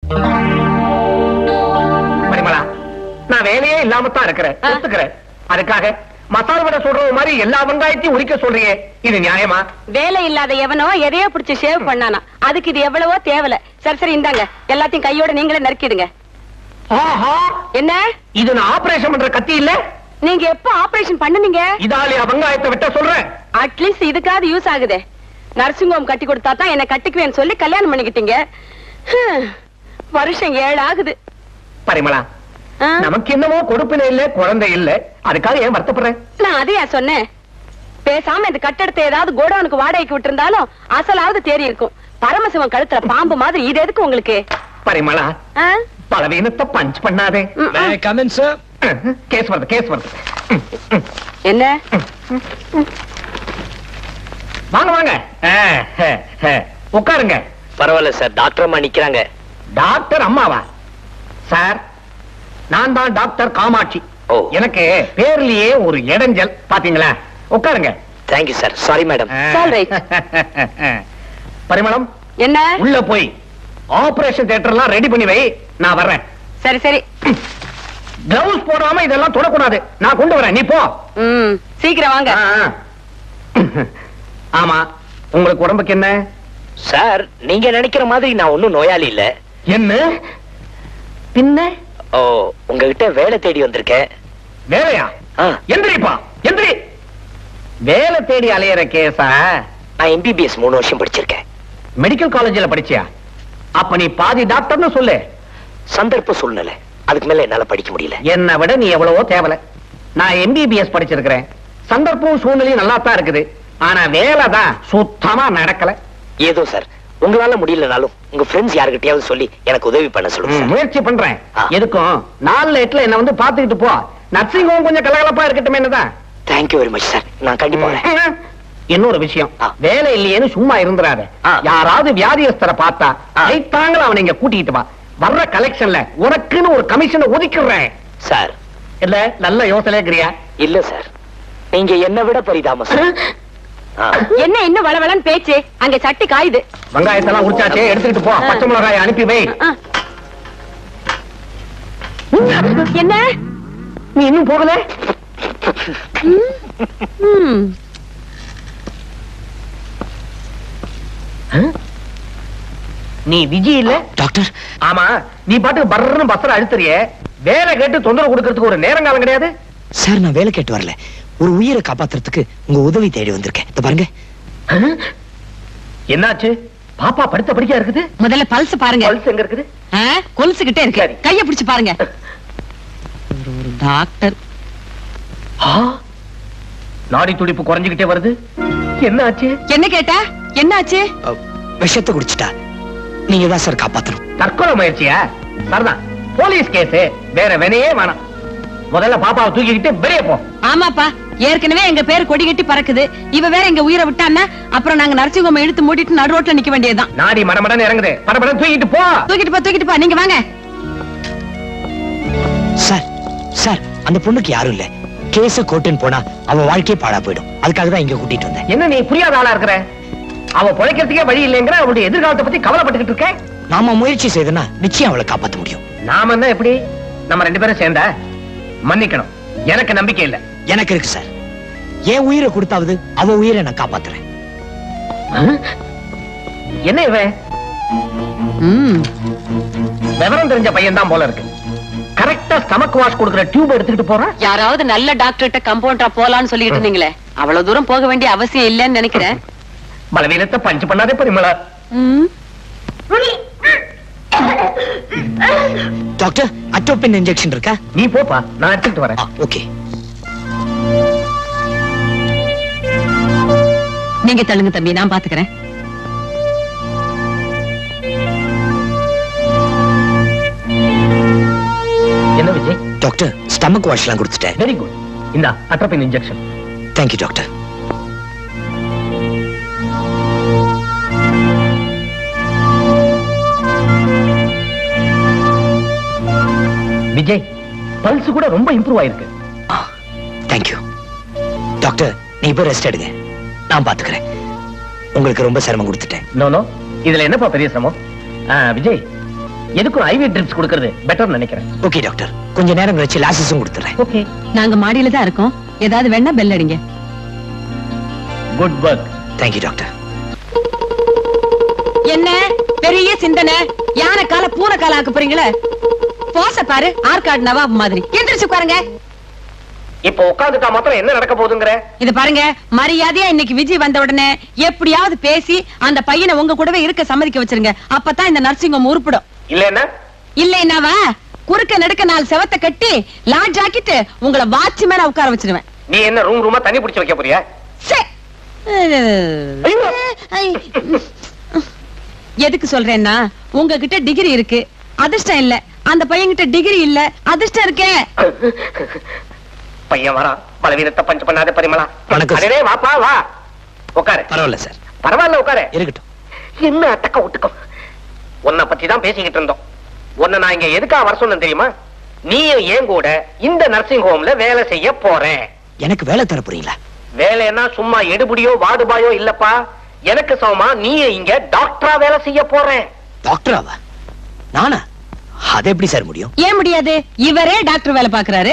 பரிமளா நான் வேலையே இல்லாம தான் இருக்கிறேன் ஆ. ஒத்துக்கிறேன் அதுக்காக மசால் வடை சொல்றது மாதிரி எல்லா வெங்காயத்தையும் உரிக்க சொல்றீங்க இது நியாயமா வேலை இல்லாத எவனோ எதையோ பிடிச்சு ஷேவ் பண்ணானா அதுக்கு இது எவ்வளவோ தேவல சரி சரி இந்தாங்க எல்லாத்தையும் கையோட நீங்களே நறுக்கிடுங்க ஆஹா என்ன இது நான் ஆபரேஷன் பண்ற கத்தி இல்ல நீங்க எப்ப ஆபரேஷன் பண்ணுனீங்க இதாலியா வெங்காயத்தை வெட்ட சொல்றேன் அட்லீஸ்ட் இதுக்காவது யூஸ் ஆகுதே நர்சிங் ஹோம் கட்டி கொடுத்தா தான் என்ன கட்டிக்குவேன்னு சொல்லி கல்யாணம் பண்ணிக்கிட்டீங்க ஹம், வருஷம் ஏழு ஆகுது பரிமளா ஆ? நமக்கு என்னமோ கொடுப்பினை இல்ல குழந்தை இல்ல அதுக்காக ஏன் வருத்தப்படுறேன் நான் அதையா சொன்னேன் பேசாம இந்த கட்டடத்தை ஏதாவது கோடவுனுக்கு வாடகைக்கு விட்டிருந்தாலும் அசலாவது தேறி இருக்கும் பரமசிவன் கழுத்துல பாம்பு மாதிரி இது எதுக்கு உங்களுக்கு பரிமளா ஆ? பலவீனத்தை பஞ்ச் பண்ணாதே ம், ம். கமன் சார் கேஸ் வருது கேஸ் வருது ம், ம். என்ன வாங்க வாங்க ஆ, ஹ, ஹ. உட்காருங்க பரவாயில்ல சார் டாக்டர் அம்மா நிக்கிறாங்க டாக்டர் அம்மாவா சார் நான் தான் டாக்டர் காமாட்சி ஓ. எனக்கு பேர்லயே ஒரு இடைஞ்சல் பாத்தீங்களா உட்காருங்க thank you sir sorry madam It's all right. Parimalam என்ன உள்ள போய் ஆபரேஷன் தியேட்டர்லாம் ரெடி பண்ணி வை நான் வர்றேன் சரி சரி கிளவுஸ் போடாம இதெல்லாம் தொடக்கூடாது நான் கொண்டு வரேன் நீ போ ம் சீக்கிரம் வாங்க ஆ, ஆ. ஆமா உங்களுக்கு உடம்புக்கு என்ன சார் நீங்க நினைக்கிற மாதிரி நான் ஒண்ணும் நோயாளி இல்ல என்ன பின்ன ஓ உங்ககிட்ட வேலை தேடி வந்திருக்கேன் வேலையா ஆ, எந்திரிப்பா எந்திரி வேலை தேடி அலையிற கேஸா நான் எம்பிபிஎஸ் மூணு வருஷம் படிச்சிருக்கேன் மெடிக்கல் காலேஜ்ல படிச்சியா அப்ப நீ பாதி டாக்டர்னு சொல்லு சந்தர்ப்ப சூழ்நிலை அதுக்கு மேல என்னால படிக்க முடியல என்னை விட நீ எவ்வளவோ தேவல நான் எம்பிபிஎஸ் படிச்சிருக்கிறேன் சந்தர்ப்பம் சூழ்நிலையும் நல்லா தான் இருக்குது ஆனா வேலை தான் சுத்தமா நடக்கல ஏதோ சார் உங்களால முடியலனாலும் உங்க ஃப்ரெண்ட்ஸ் யாருக்கிட்டயாவது சொல்லி எனக்கு உதவி பண்ண சொல்லுங்க ம், சார் முயற்சி பண்றேன் ஆ. எதுக்கும் நாலு எட்டுல என்ன வந்து பாத்துக்கிட்டு போ நர்சிங் ஹோம் கொஞ்சம் கலகலப்பா இருக்கட்டும் என்னதான் தேங்க்யூ வெரி மச் சார் நான் கண்டிப்பா வரேன் இன்னொரு விஷயம் ஆ. வேலை இல்லையேன்னு சும்மா இருந்துறாத ஆ. யாராவது வியாதியஸ்தரை பார்த்தா ஆ. கைத்தாங்கள அவனை இங்க கூட்டிட்டு வா வர்ற கலெக்ஷன்ல உனக்குன்னு ஒரு கமிஷனை ஒதுக்கிடுறேன் சார் இல்ல நல்ல யோசனை இருக்கிறியா இல்ல சார் நீங்க என்ன விட பரிதாமம் ஆ. என்ன இன்னும் வளவளன்னு பேச்சு அங்க சட்டி காயுது வெங்காயத்தெல்லாம் உரிச்சாச்சே எடுத்துக்கிட்டு போ பச்சை மிளகாயை அனுப்பி வை ஆ. என்ன நீ இன்னும் போகல ம். நீ விஜய் இல்ல டாக்டர் ஆமா நீ பாட்டுக்கு பர்றன்னு பஸ்ல அழுத்துறியே வேலை கேட்டு தொந்தரவு கொடுக்கறதுக்கு ஒரு நேரங்காலம் கிடையாது சார் நான் வேலை கேட்டு வரல ஒரு உயிரை காப்பாத்துறதுக்கு உங்க உதவி தேடி வந்திருக்கேன் இத பாருங்க என்னாச்சு பாப்பா படுத்த படிக்கா இருக்குது முதல்ல பல்ஸ் பாருங்க பல்ஸ் எங்க இருக்குது ஆ, கொலுசுகிட்டே இருக்கு சரி. கைய பிடிச்சு பாருங்க ஒரு ஒரு டாக்டர் ஆ, நாடி துடிப்பு குறைஞ்சுகிட்டே வருது என்னாச்சு என்ன கேட்டா என்னாச்சு அஹ், விஷத்தை குடிச்சிட்டா நீங்க தான் சார் காப்பாத்தணும் தற்கொலை முயற்சியா சரிதான் போலீஸ் கேஸ் வேற வினையே வேணாம் முதல்ல பாப்பாவை தூக்கிக்கிட்டு வெளியே போ ஆமாப்பா ஏற்கனவே எங்க பேர் கொடி கட்டி பறக்குது இவ வேற எங்க உயிரை விட்டான்னா அப்புறம் நாங்க நர்சிங் ஹோம் இழுத்து மூடிட்டு நடு ரோட்ல நிக்க வேண்டியதுதான் நாடி மடமடன்னு இறங்குது படபடன்னு தூக்கிட்டு போ தூக்கிட்டு போ தூக்கிட்டு போ நீங்க வாங்க சார் சார் அந்த பொண்ணுக்கு யாரும் இல்ல கேஸ கோர்ட்டுன்னு போனா அவ வாழ்க்கையே பாழா போயிடும் அதுக்காக தான் இங்க கூட்டிட்டு வந்தேன் என்ன நீ புரியாத ஆளா இருக்கிற அவ பிழைக்கிறதுக்கே வழி இல்லைங்கிற அவளுடைய எதிர்காலத்தை பத்தி கவலைப்பட்டுக்கிட்டு இருக்க நாம முயற்சி செய்தனா நிச்சயம் அவளை காப்பாத்த முடியும் நாம என்ன எப்படி நம்ம ரெண்டு பேரும் சேர்ந்தா மன்னிக்கணும் எனக்கு நம்பிக்கை இல்ல எனக்கு இருக்கு சார் என் உயிரை கொடுத்தாவது அவ உயிரை நான் காப்பாத்துறேன் என்ன இவன் ம். விவரம் தெரிஞ்ச பையன் தான் போல இருக்கு கரெக்டா ஸ்டமக் வாஷ் கொடுக்கிற டியூப் எடுத்துக்கிட்டு போறான் யாராவது நல்ல டாக்டர்கிட்ட கம்பவுண்டரா போலான்னு சொல்லிட்டு இருந்தீங்களே அவ்வளவு தூரம் போக வேண்டிய அவசியம் இல்லைன்னு நினைக்கிறேன் பலவீனத்தை பஞ்சு பண்ணாதே பரிமளா ம். டாக்டர் அட்டோபின் இன்ஜெக்ஷன் இருக்கா நீ போப்பா நான் எடுத்துக்கிட்டு வரேன் ஓகே நீங்க தள்ளுங்க தம்பி நான் பாத்துக்கிறேன் என்ன விஜய் டாக்டர் ஸ்டமக் வாஷ்லாம் கொடுத்துட்டேன் வெரி குட் இந்த atropine injection thank you doctor Vijay pulse கூட ரொம்ப இம்ப்ரூவ் ஆயிருக்கு தேங்க்யூ டாக்டர் நீ போய் ரெஸ்ட் எடுங்க நான் பாத்துக்கிறேன் உங்களுக்கு ரொம்ப சிரமம் கொடுத்துட்டேன் நோ நோ இதுல என்னப்பா பெரிய சிரமம் ஆ, விஜய் எதுக்கும் ஐவி ட்ரிப்ஸ் கொடுக்கறது பெட்டர் நினைக்கிறேன் ஓகே டாக்டர் கொஞ்ச நேரம் கழிச்சு லாசஸும் கொடுத்துறேன் ஓகே நாங்க மாடியில தான் இருக்கோம் ஏதாவது வேணா பெல் அடிங்க குட் ஒர்க் தேங்க்யூ டாக்டர் என்ன பெரிய சிந்தனை யானை கால பூனை கால ஆக்க போறீங்களே போச பாரு ஆற்காடு நவாப் மாதிரி எந்திரிச்சு உட்காருங்க இப்போ உட்காந்துட்டா மாத்திரம் என்ன நடக்க போகுதுங்கிற இது பாருங்க மரியாதையா இன்னைக்கு விஜய் வந்த உடனே எப்படியாவது பேசி அந்த பையனை உங்க கூடவே இருக்க சம்மதிக்க வச்சிருங்க அப்பதான் இந்த நர்சிங் ஹோம் உருப்படும் இல்லன்னா இல்லைன்னாவா குறுக்க நடுக்க நாலு செவத்தை கட்டி லாட்ஜ் ஆக்கிட்டு உங்களை வாட்ச்மேனா உட்கார வச்சிருவேன் நீ என்ன ரூம் ரூமா தண்ணி பிடிச்சு வைக்க போறியா சே. எதுக்கு சொல்றேன்னா உங்ககிட்ட டிகிரி இருக்கு அதிர்ஷ்டம் இல்ல அந்த பையன்கிட்ட டிகிரி இல்ல அதிர்ஷ்டம் இருக்கே பையன் வரான் பலவீனத்தை பஞ்சு பண்ணாத பரிமளா வணக்கம் சார். அடடே வாப்பா வா உட்காரு பரவாயில்ல சார் பரவாயில்ல உட்காரு இருக்கட்டும் என்ன அட்டக்க விட்டுக்கோ உன்னை பத்தி தான் பேசிக்கிட்டு இருந்தோம் உன்னை நான் இங்க எதுக்காக வர சொன்னேன் தெரியுமா நீயும் ஏன் கூட இந்த நர்சிங் ஹோம்ல வேலை செய்ய போறேன் எனக்கு வேலை தர போறீங்களா வேலைன்னா சும்மா எடுபடியோ வாடுபாயோ இல்லப்பா எனக்கு சமமா நீயும் இங்க டாக்டரா வேலை செய்ய போறேன் டாக்டராவா நானா அது எப்படி சார் முடியும் ஏன் முடியாது இவரே டாக்டர் வேலை பாக்குறாரு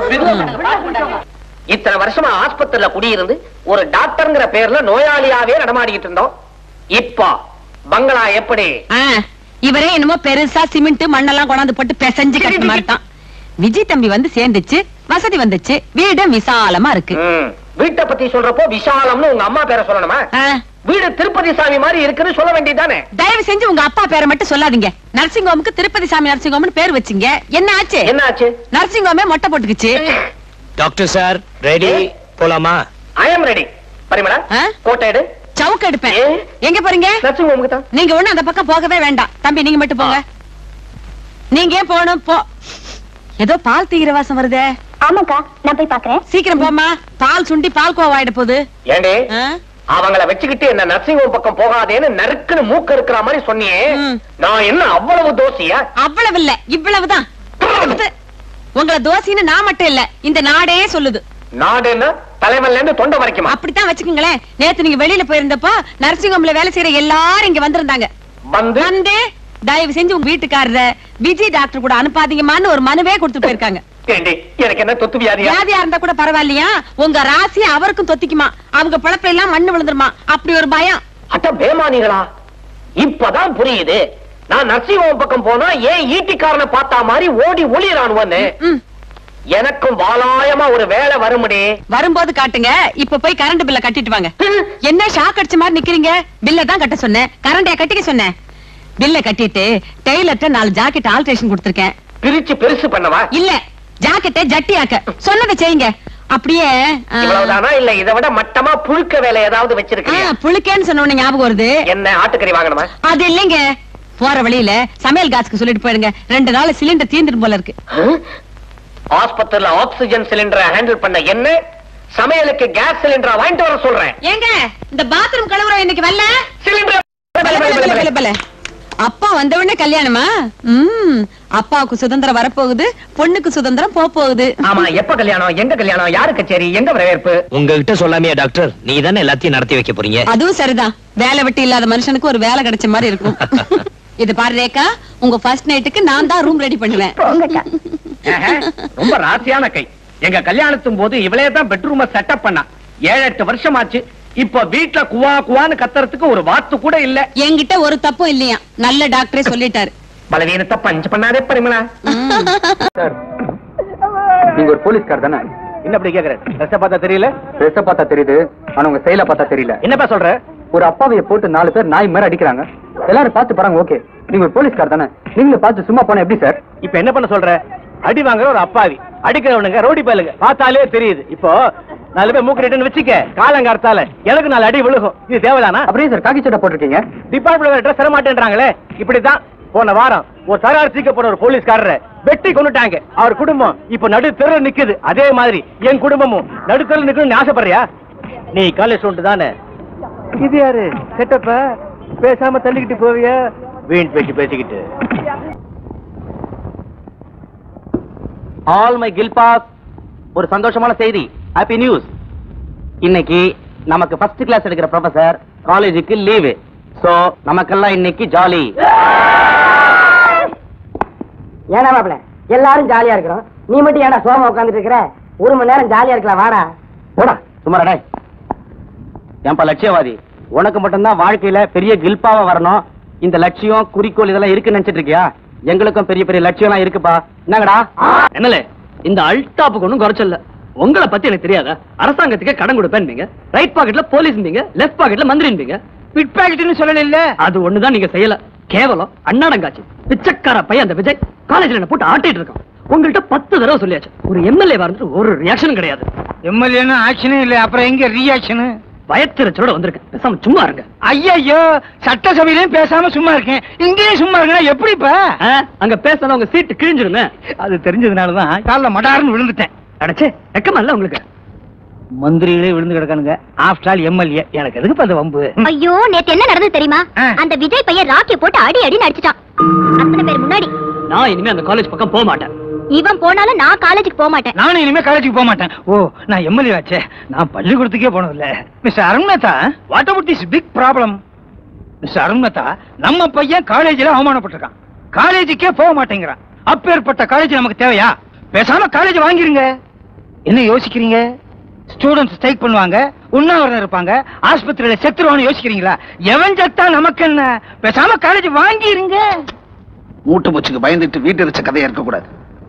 இத்தனை வருஷமா ஆஸ்பத்திரியில குடியிருந்து ஒரு டாக்டர்ங்கிற பேர்ல நோயாளியாவே நடமாடிக்கிட்டு இருந்தோம் இப்போ பங்களா எப்படி ஆ, இவரே என்னமோ பெருசா சிமெண்ட் மண்ணெல்லாம் கொண்டாந்து போட்டு பெசஞ்சு கட்டுற மாதிரி தான் விஜய் தம்பி வந்து சேர்ந்துச்சு வசதி வந்துச்சு வீடும் விசாலமா இருக்கு ம், வீட்டை பத்தி சொல்றப்போ விசாலம்னு உங்க அம்மா பேரை சொல்லணுமா ஆ, வீடு திருப்பதி சாமி மாதிரி இருக்குன்னு சொல்ல வேண்டியதானே தயவு செஞ்சு உங்க அப்பா பேரை மட்டும் சொல்லாதீங்க நர்சிங் ஹோமுக்கு திருப்பதி சாமி நர்சிங் ஹோம்னு பேர் வச்சீங்க என்ன ஆச்சு என்ன ஆச்சு நர்சிங் ஹோமே மொட்டை போட்டுக்குச்சு டாக்டர் சார் ரெடி போலாமா ஐ எம் ரெடி பரிமளா ஆ? கோட்டை எடு சவுக்கு எடுப்பேன் ஏ? எங்க போறீங்க நர்சிங் ஹோமுக்கு தான் நீங்க ஒண்ணு அந்த பக்கம் போகவே வேண்டாம் தம்பி நீங்க மட்டும் போங்க நீங்க ஏன் போகணும் போ ஏதோ பால் தீகிற வாசம் வருதே ஆமாக்கா நான் போய் பாக்குறேன் சீக்கிரம் போமா பால் சுண்டி பால் கோவாயிட போகுது ஏண்டி ஆ? அவங்கள வச்சுக்கிட்டு என்ன நர்சிங் ஹோம் பக்கம் போகாதேன்னு நறுக்குன்னு மூக்கு இருக்கிற மாதிரி சொன்னியே ம். நான் என்ன அவ்வளவு தோசியா அவ்வளவு இல்ல இவ்வளவுதான் உங்களை தோசின்னு நான் மட்டும் இல்ல இந்த நாடே சொல்லுது நாடுன்னா தலைவன்ல இருந்து தொண்டை வரைக்குமா அப்படித்தான் வச்சுக்கோங்களேன் நேத்து நீங்க வெளியில போயிருந்தப்போ நர்சிங் ஹோம்ல வேலை செய்யற எல்லாரும் இங்க வந்திருந்தாங்க வந்து வந்து தயவு செஞ்சு உங்க வீட்டுக்காரர விஜய் டாக்டர் கூட அனுப்பாதீங்கம்மான்னு ஒரு மனுவே கொடுத்து போயிருக்காங்க ஏண்டி எனக்கு என்ன தொத்து வியாதியா வியாதியா இருந்தா கூட பரவாயில்லையா உங்க ராசி அவருக்கும் தொத்திக்குமா அவங்க பிழப்ப எல்லாம் மண்ணு விழுந்துருமா அப்படி ஒரு பயம் அட்ட பேமானிகளா இப்பதான் புரியுது நான் நர்சிங் ஹோம் பக்கம் போனா ஏன் ஈட்டிக்காரனை பார்த்தா மாதிரி ஓடி ஒளியறானுவன்னு ம். எனக்கும் வாலாயமா ஒரு வேலை வருமுடி வரும்போது காட்டுங்க இப்ப போய் கரண்ட் பில்ல கட்டிட்டு வாங்க என்ன ஷாக் அடிச்ச மாதிரி நிக்கிறீங்க பில்ல தான் கட்ட சொன்னேன் கரண்டைய கட்டிக்க சொன்னேன் பில்ல கட்டிட்டு டெய்லர்ட்ட நாலு ஜாக்கெட் ஆல்ட்ரேஷன் கொடுத்திருக்கேன் பிரிச்சு பெருசு பண்ணவா இல்ல ஜாக்கெட்டை ஜட்டியாக்க சொன்னதை செய்யுங்க அப்படியே ஆ, இவ்வளவுதானா இல்ல இதை விட மட்டமா புழுக்க வேலை ஏதாவது ஆ, வச்சிருக்கீங்க புழுக்கேன்னு சொன்ன உடனே ஞாபகம் வருது என்ன ஆட்டுக்கறி வாங்கணுமா அது இல்லைங்க போற வழியில சமையல் காசுக்கு சொல்லிட்டு போயிடுங்க ரெண்டு நாள் சிலிண்டர் தீந்துட்டு போல இருக்கு ஆஸ்பத்திரியில ஆக்சிஜன் சிலிண்டரை ஹேண்டில் பண்ண என்ன சமையலுக்கு கேஸ் சிலிண்டரை வாங்கிட்டு வர சொல்றேன் ஏங்க இந்த பாத்ரூம் கழுவுறோம் இன்னைக்கு வரல சிலிண்டர் பல, பல, பல, பல, பல. அப்பா வந்த உடனே கல்யாணமா ம் அப்பாவுக்கு சுதந்திரம் வரப்போகுது பொண்ணுக்கு சுதந்திரம் போக போகுது ஆமா எப்ப கல்யாணம் எங்க கல்யாணம் யாரு கச்சேரி எங்க வரவேற்பு உங்ககிட்ட சொல்லாமையா டாக்டர் நீ தானே எல்லாத்தையும் நடத்தி வைக்க போறீங்க அதுவும் சரிதான் வேலை வெட்டி இல்லாத மனுஷனுக்கு ஒரு வேலை கிடைச்ச மாதிரி இருக்கும் இது பாரு ரேகா உங்க ஃபர்ஸ்ட் நைட்டுக்கு நான் தான் ரூம் ரெடி பண்ணுவேன் போங்கக்கா ஆஹா, ரொம்ப ராசியான கை எங்க கல்யாணத்தும் போது இவளே தான் பெட்ரூம செட்டப் பண்ணா ஏழு எட்டு வருஷம் ஆச்சு இப்ப வீட்ல குவா குவான்னு கத்துறதுக்கு ஒரு வாத்து கூட இல்ல என்கிட்ட ஒரு தப்பும் இல்லையா நல்ல டாக்டரே சொல்லிட்டாரு பலவீனத்தை பஞ்சு பண்ணாதே பரிமளா சார் நீங்க ஒரு போலீஸ்கார் தானே என்ன அப்படி கேக்குற ட்ரெஸ் பார்த்தா தெரியல ட்ரெஸ்ஸ பார்த்தா தெரியுது ஆனா உங்க செயல பார்த்தா தெரியல என்னப்பா சொல்ற ஒரு அப்பாவைய போட்டு நாலு பேர் நாய் மாதிரி அடிக்கிறாங்க எல்லாரும் பார்த்து பாருங்க ஓகே நீங்க ஒரு போலீஸ்கார் தானே நீங்களும் பார்த்து சும்மா போனா எப்படி சார் இப்ப என்ன பண்ண சொல்ற அடி வாங்குற ஒரு அப்பாவி அடிக்கிறவனுங்க ரோடி பயலுங்க பார்த்தாலே தெரியுது இப்போ நாலு பேர் மூக்கு ரிட்டன் வச்சுக்க காலங்கார்த்தால எனக்கு நாலு அடி விழுகும் இது தேவைதானா அப்படியே சார் காக்கி சட்டை போட்டிருக்கீங்க டிபார்ட்மெண்ட் ட்ரெஸ் தர மாட்டேன்றாங்களே இப்படிதான் போன வாரம் ஒரு தகராறு சீக்கப்பட்ட ஒரு போலீஸ்காரரை வெட்டி கொண்டுட்டாங்க அவர் குடும்பம் இப்ப நடு தெரு நிக்குது அதே மாதிரி என் குடும்பமும் நடு தெரு நிக்கணும்னு ஆசைப்படுறியா நீ காலேஜ் ஸ்டூடெண்ட் தானே இது யாரு செட்டப்ப பேசாம தள்ளிக்கிட்டு போவியா வீண் பேச்சு பேசிக்கிட்டு ஆல் மை கில்பாஸ் ஒரு சந்தோஷமான செய்தி ஹாப்பி நியூஸ் இன்னைக்கு நமக்கு ஃபர்ஸ்ட் கிளாஸ் எடுக்கிற ப்ரொஃபசர் காலேஜுக்கு லீவு சோ நமக்கெல்லாம் இன்னைக்கு ஜாலி ஏன்னா மாப்பிள எல்லாரும் ஜாலியா இருக்கிறோம் நீ மட்டும் ஏன்னா சோமா உட்காந்துட்டு இருக்கிற ஒரு மணி நேரம் ஜாலியா இருக்கலாம் வாடா போடா சும்மா டேய் ஏன்பா லட்சியவாதி உனக்கு மட்டும்தான் வாழ்க்கையில பெரிய கில்பாவா வரணும் இந்த லட்சியம் குறிக்கோள் இதெல்லாம் இருக்குன்னு நினைச்சிட்டு இருக்கியா எங்களுக்கும் பெரிய பெரிய லட்சியம்லாம் இருக்குப்பா என்னங்கடா என்னலே இந்த அல்டாப்புக்கு ஒண்ணும் குறைச்சல உங்களை பத்தி எனக்கு தெரியாதா அரசாங்கத்துக்கே கடன் கொடுப்பேன்பீங்க ரைட் பாக்கெட்ல போலீஸ் லெஃப்ட் பாக்கெட்ல மந்திரின்பீங்க பிட் பாக்கெட்னு சொல்லல இல்ல அது ஒண்ணுதான் நீங்க செய்யல கேவலம் அண்ணாடங்காச்சு பிச்சைக்கார பையன் அந்த விஜய் காலேஜ்ல என்ன போட்டு ஆட்டிட்டு இருக்கான் உங்கள்கிட்ட பத்து தடவை சொல்லியாச்சு ஒரு எம்எல்ஏ வந்துட்டு ஒரு ரியாக்ஷனும் கிடையாது எம்எல்ஏன்னு ஆக்ஷனே இல்ல அப்புறம் எங்க ரியாக்ஷனு பயத்திரச்சலோட வந்திருக்கேன் பேசாம சும்மா இருங்க ஐயோ சட்டசபையிலயும் பேசாம சும்மா இருக்கேன் இங்கேயும் சும்மா இருக்கேன் எப்படிப்பா ஆ, அங்க பேசாத உங்க சீட்டு கிழிஞ்சிருமே அது தெரிஞ்சதுனாலதான் காலைல மடார்னு விழுந்துட்டேன் அடைச்சே வெக்கமா இல்ல உங்களுக்கு மந்திரிகளே விழுந்து கிடக்கானுங்க ஆஃப்டர் ஆல் எம்எல்ஏ எனக்கு எதுக்கு அந்த வம்பு ஐயோ நேத்து என்ன நடந்தது தெரியுமா ஆ. அந்த விஜய் பையன் ராக்கிய போட்டு அடி அடி அடிச்சிட்டான் அத்தனை பேர் முன்னாடி நான் இனிமே அந்த காலேஜ் பக்கம் போக மாட்டேன் இவன் போனாலும் நான் காலேஜுக்கு போக மாட்டேன் நானும் இனிமே காலேஜுக்கு போக மாட்டேன் ஓ நான் எம்எல்ஏ ஆச்சே நான் பள்ளிக்கூடத்துக்கே போனதில்ல mister Arun Mehta what about this big problem mister Arun Mehta நம்ம பையன் காலேஜில் அவமானப்பட்டிருக்கான் காலேஜுக்கே போக மாட்டேங்கிறான் அப்பேற்பட்ட காலேஜ் நமக்கு தேவையா பேசாம காலேஜ் வாங்கிருங்க என்ன யோசிக்கிறீங்க ஸ்டூடெண்ட்ஸ் ஸ்ட்ரைக் பண்ணுவாங்க உண்ணாவிரதம் இருப்பாங்க ஆஸ்பத்திரியில செத்துருவான்னு யோசிக்கிறீங்களா எவன் செத்தா நமக்கு என்ன பேசாம காலேஜ் வாங்கிருங்க மூட்டை பூச்சிக்கு பயந்துட்டு வீட்டு வச்ச கதையா இருக்க கூடாது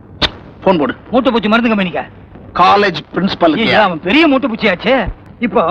போன் போடு மூட்டை பூச்சி மருந்து கம்பெனிக்கா காலேஜ் பிரின்சிபல் ஐயா, அவன் பெரிய மூட்டை பூச்சியாச்சே இப்போ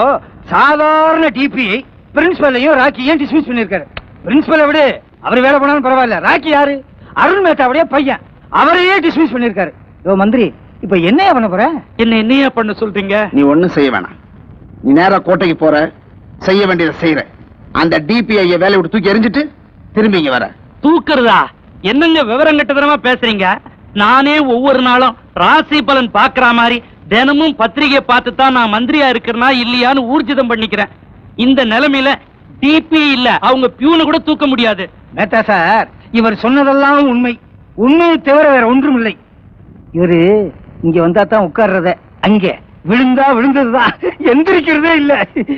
சாதாரண டிபி பிரின்சிபலையும் ராக்கியும் டிஸ்மிஸ் பண்ணிருக்காரு பிரின்சிபலை விடு அவர் வேலை பண்ணாலும் பரவாயில்ல ராக்கி யாரு அருண் மேத்தாவுடைய பையன் அவரையே டிஸ்மிஸ் பண்ணிருக்காரு ஓ மந்திரி இப்ப என்னையா பண்ண போற என்ன என்னையா பண்ண சொல்றீங்க நீ ஒண்ணும் செய்ய வேணாம் நீ நேரா கோட்டைக்கு போற செய்ய வேண்டியதை செய்யற அந்த டிபிஐ வேலையை விட்டு தூக்கி எறிஞ்சிட்டு திரும்பி இங்க வர தூக்குறதா என்னங்க விவரம் கட்டதனமா பேசுறீங்க நானே ஒவ்வொரு நாளும் ராசி பலன் பாக்குற மாதிரி தினமும் பத்திரிகை பார்த்து தான் நான் மந்திரியா இருக்கிறனா இல்லையான்னு ஊர்ஜிதம் பண்ணிக்கிறேன் இந்த நிலைமையில டிபி இல்ல அவங்க பியூனை கூட தூக்க முடியாது மேத்தா சார் இவர் சொன்னதெல்லாம் உண்மை உண்மையை தவிர வேற ஒன்றும் இல்லை இவரு இங்க வந்தா தான் உட்கார்றத அங்க விழுந்தா விழுந்ததுதான் எந்திரிக்கிறதே இல்ல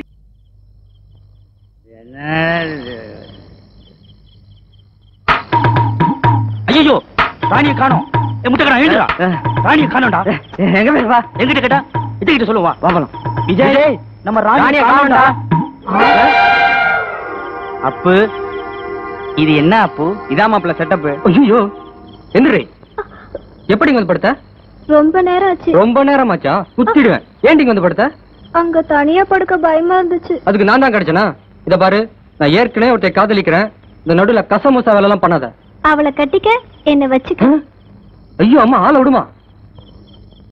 ஐயோ ராணியை காணோம் முட்டக்கடா எழுதுடா ராணியை காணோம்டா எங்க பேர் வா எங்கிட்ட கேட்டா கிட்ட சொல்லுவா வாங்கலாம் விஜய் நம்ம ராணியை காணோம்டா. அப்பு இது என்ன அப்பு இதான் மாப்பிள்ள செட்டப் ஐயோ எந்திரி எப்படி இங்க வந்து படுத்த ரொம்ப நேரம் ஆச்சு ரொம்ப நேரமாச்சா குத்திடுவேன் ஏன்டி இங்க வந்து படுத்த அங்க தனியா படுக்க பயமா இருந்துச்சு அதுக்கு நான் தான் கிடைச்சனா இத பாரு நான் ஏற்கனவே ஒருத்தைய காதலிக்கிறேன் இந்த நடுவுல கசமுசா வேலை எல்லாம் பண்ணாத அவளை கட்டிக்க என்ன வச்சுக்க ஐயோ அம்மா ஆள விடுமா